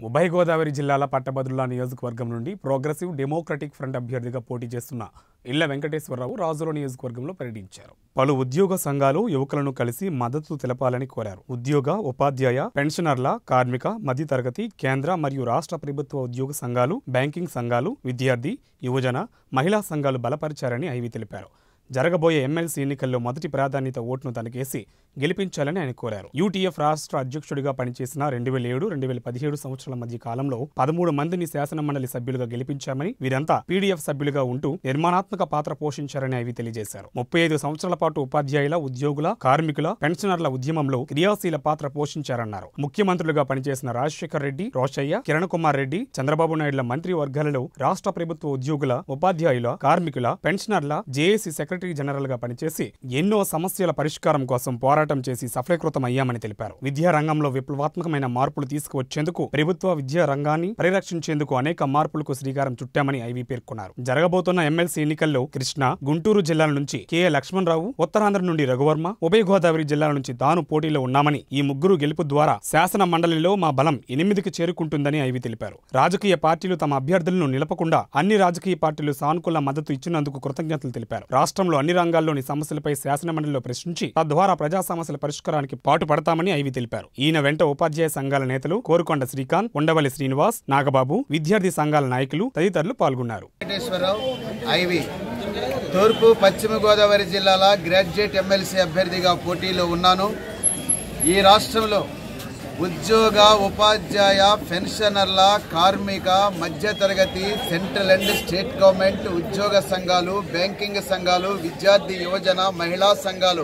ఉభయ గోదావరి జిల్లాల పట్టభద్రుల నియోజకవర్గం నుండి ప్రోగ్రెసివ్ డెమోక్రటిక్ ఫ్రంట్ అభ్యర్థిగా పోటీ చేస్తున్న ఇళ్ల వెంకటేశ్వరరావు రాజుల నియోజకవర్గంలో పర్యటించారు పలు ఉద్యోగ సంఘాలు యువకులను కలిసి మద్దతు తెలపాలని కోరారు ఉద్యోగ ఉపాధ్యాయ పెన్షనర్ల కార్మిక మధ్యతరగతి కేంద్ర మరియు రాష్ట్ర ప్రభుత్వ ఉద్యోగ సంఘాలు బ్యాంకింగ్ సంఘాలు విద్యార్థి యువజన మహిళా సంఘాలు బలపరిచారని ఐవి తెలిపారు జరగబోయే ఎమ్మెల్సీ ఎన్నికల్లో మొదటి ప్రాధాన్యత ఓటును తనకేసి గెలిపించాలని ఆయన కోరారు యూటీఎఫ్ రాష్ట్ర అధ్యక్షుడిగా పనిచేసిన రెండు వేల ఏడు రెండు వేల పదిహేడు సంవత్సరాల మధ్య కాలంలో పదమూడు మందిని శాసన మండలి సభ్యులుగా గెలిపించామని వీరంతా పీడీఎఫ్ సభ్యులుగా ఉంటూ నిర్మాణాత్మక పాత్ర పోషించారని అవి తెలియజేశారు ముప్పై ఐదు సంవత్సరాల పాటు ఉపాధ్యాయుల ఉద్యోగుల కార్మికుల పెన్షనర్ల ఉద్యమంలో క్రియాశీల పాత్ర పోషించారన్నారు ముఖ్యమంత్రులుగా పనిచేసిన రాజశేఖర్ రెడ్డి రోషయ్య కిరణ్ కుమార్ రెడ్డి చంద్రబాబు నాయుడుల మంత్రి వర్గాలలో రాష్ట్ర ప్రభుత్వ ఉద్యోగుల ఉపాధ్యాయుల కార్మికుల పెన్షనర్ల జేఏసీ సెక్రటరీ జనరల్ గా పనిచేసి ఎన్నో సమస్యల పరిష్కారం కోసం పోరాటం చేసి సఫలీకృతం అయ్యామని తెలిపారు విద్యా రంగంలో విప్లవాత్మకమైన మార్పులు తీసుకువచ్చేందుకు ప్రభుత్వ విద్యా రంగాన్ని పరిరక్షించేందుకు అనేక మార్పులకు శ్రీకారం చుట్టామని ఐవి పేర్కొన్నారు జరగబోతున్న ఎమ్మెల్సీ ఎన్నికల్లో కృష్ణ గుంటూరు జిల్లాల నుంచి కె లక్ష్మణరావు ఉత్తరాంధ్ర నుండి రఘువర్మ ఉభయ గోదావరి జిల్లాల నుంచి తాను పోటీలో ఉన్నామని ఈ ముగ్గురు గెలుపు ద్వారా శాసన మండలిలో మా బలం ఎనిమిదికి చేరుకుంటుందని ఐవి తెలిపారు రాజకీయ పార్టీలు తమ అభ్యర్థులను నిలపకుండా అన్ని రాజకీయ పార్టీలు సానుకూల మద్దతు ఇచ్చినందుకు కృతజ్ఞతలు తెలిపారు రాష్ట్రంలో అన్ని రంగాల్లోని సమస్యలపై శాసనమండలిలో ప్రశ్నించి తద్వారా ప్రజా సమస్యల పరిష్కారానికి పాటు పడతామని ఐవి తెలిపారు ఈయన వెంట ఉపాధ్యాయ సంఘాల నేతలు కోరుకొండ శ్రీకాంత్ ఉండవల్లి శ్రీనివాస్ నాగబాబు విద్యార్థి సంఘాల నాయకులు తదితరులు పాల్గొన్నారు వెంకటేశ్వరరావు ఐవి తూర్పు పశ్చిమ గోదావరి జిల్లాల గ్రాడ్యుయేట్ ఎమ్మెల్సీ అభ్యర్థిగా పోటీలో ఉన్నాను ఈ రాష్ట్రంలో ఉద్యోగ ఉపాధ్యాయ పెన్షనర్ల కార్మిక మధ్యతరగతి సెంట్రల్ అండ్ స్టేట్ గవర్నమెంట్ ఉద్యోగ సంఘాలు బ్యాంకింగ్ సంఘాలు విద్యార్థి యువజన మహిళా సంఘాలు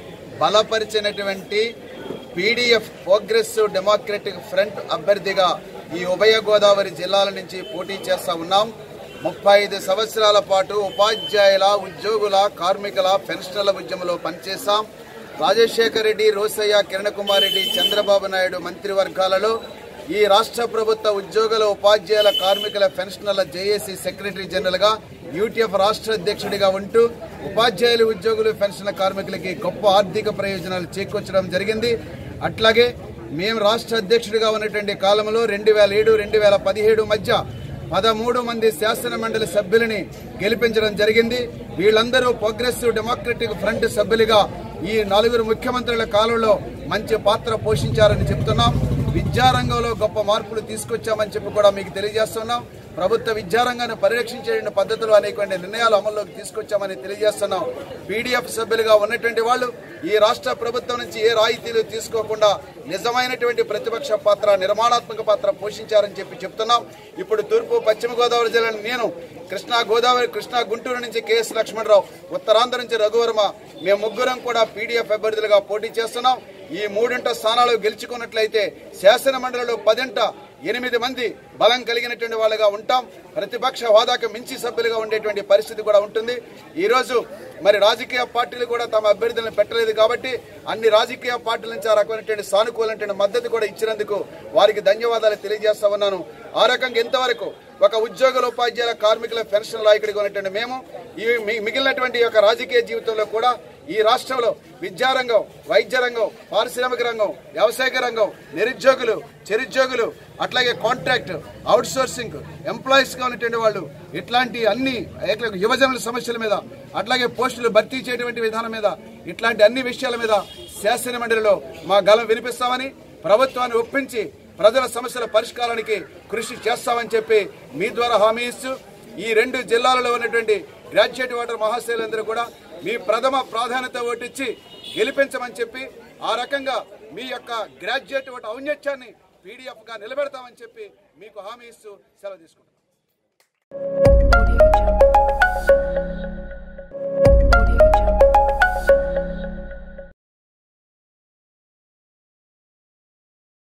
బలపరిచినటువంటి పీడీఎఫ్ ప్రోగ్రెసివ్ డెమోక్రటిక్ ఫ్రంట్ అభ్యర్థిగా ఈ ఉభయ గోదావరి జిల్లాల నుంచి పోటీ చేస్తా ఉన్నాం ముప్పై ఐదు సంవత్సరాల పాటు ఉపాధ్యాయుల ఉద్యోగుల కార్మికుల పెన్షనర్ల ఉద్యమంలో పనిచేశాం రాజశేఖర రెడ్డి రోసయ్య కిరణ్ కుమార్ రెడ్డి చంద్రబాబు నాయుడు మంత్రివర్గాలలో ఈ రాష్ట్ర ప్రభుత్వ ఉద్యోగుల ఉపాధ్యాయుల కార్మికుల పెన్షనర్ల జేఏసీ సెక్రటరీ జనరల్గా యూటీఎఫ్ రాష్ట్ర అధ్యక్షుడిగా ఉంటూ ఉపాధ్యాయులు ఉద్యోగులు పెన్షన్ల కార్మికులకి గొప్ప ఆర్థిక ప్రయోజనాలు చేకూర్చడం జరిగింది అట్లాగే మేము రాష్ట్ర అధ్యక్షుడిగా ఉన్నటువంటి కాలంలో రెండు వేల ఏడు రెండు వేల పదిహేడు మధ్య పదమూడు మంది శాసన మండలి సభ్యులని గెలిపించడం జరిగింది వీళ్ళందరూ ప్రోగ్రెసివ్ డెమోక్రటిక్ ఫ్రంట్ సభ్యులుగా ఈ నలుగురు ముఖ్యమంత్రుల కాలంలో మంచి పాత్ర పోషించారని చెప్తున్నాం విద్యారంగంలో గొప్ప మార్పులు తీసుకొచ్చామని చెప్పి కూడా మీకు తెలియజేస్తున్నాం ప్రభుత్వ విద్యారంగాన్ని పరిరక్షించే పద్ధతులు అనేకమైన నిర్ణయాలు అమల్లోకి తీసుకొచ్చామని తెలియజేస్తున్నాం పీడీఎఫ్ సభ్యులుగా ఉన్నటువంటి వాళ్ళు ఈ రాష్ట్ర ప్రభుత్వం నుంచి ఏ రాయితీలు తీసుకోకుండా నిజమైనటువంటి ప్రతిపక్ష పాత్ర నిర్మాణాత్మక పాత్ర పోషించారని చెప్పి చెప్తున్నాం ఇప్పుడు తూర్పు పశ్చిమ గోదావరి జిల్లా నేను కృష్ణా గోదావరి కృష్ణా గుంటూరు నుంచి కేఎస్ లక్ష్మణరావు ఉత్తరాంధ్ర నుంచి రఘువర్మ మేము ముగ్గురం కూడా పీడీఎఫ్ అభ్యర్థులుగా పోటీ చేస్తున్నాం ఈ మూడింట స్థానాలు గెలుచుకున్నట్లయితే శాసన మండలిలో పదింట ఎనిమిది మంది బలం కలిగినటువంటి వాళ్ళుగా ఉంటాం ప్రతిపక్ష హోదాకు మించి సభ్యులుగా ఉండేటువంటి పరిస్థితి కూడా ఉంటుంది ఈరోజు మరి రాజకీయ పార్టీలు కూడా తమ అభ్యర్థులను పెట్టలేదు కాబట్టి అన్ని రాజకీయ పార్టీల నుంచి ఆ రకమైనటువంటి సానుకూలమైన మద్దతు కూడా ఇచ్చినందుకు వారికి ధన్యవాదాలు తెలియజేస్తా ఉన్నాను ఆ రకంగా ఇంతవరకు ఒక ఉద్యోగుల ఉపాధ్యాయుల కార్మికుల పెన్షన్ నాయకుడిగా ఉన్నటువంటి మేము ఈ మి- మిగిలినటువంటి యొక్క రాజకీయ జీవితంలో కూడా ఈ రాష్ట్రంలో విద్యారంగం వైద్య రంగం పారిశ్రామిక రంగం వ్యవసాయక రంగం నిరుద్యోగులు చిరుద్యోగులు అట్లాగే కాంట్రాక్ట్ అవుట్ సోర్సింగ్ ఎంప్లాయీస్గా ఉన్నటువంటి వాళ్ళు ఇట్లాంటి అన్ని ఏక- యువజనుల సమస్యల మీద అట్లాగే పోస్టులు భర్తీ చేయటువంటి విధానం మీద ఇట్లాంటి అన్ని విషయాల మీద శాసన మండలిలో మా గలం వినిపిస్తామని ప్రభుత్వాన్ని ఒప్పించి ప్రజల సమస్యల పరిష్కారానికి కృషి చేస్తామని చెప్పి మీ ద్వారా హామీ ఇస్తూ ఈ రెండు జిల్లాలలో ఉన్నటువంటి గ్రాడ్యుయేట్ ఓటర్ మహాశైలందరూ కూడా మీ ప్రథమ ప్రాధాన్యత ఓటిచ్చి గెలిపించమని చెప్పి ఆ రకంగా మీ యొక్క గ్రాడ్యుయేట్ ఓటు ఔన్నత్యాన్ని పీడిఎఫ్ గా నిలబెడతామని చెప్పి మీకు హామీ ఇస్తూ సెలవు తీసుకుంటాం Audio Jungle.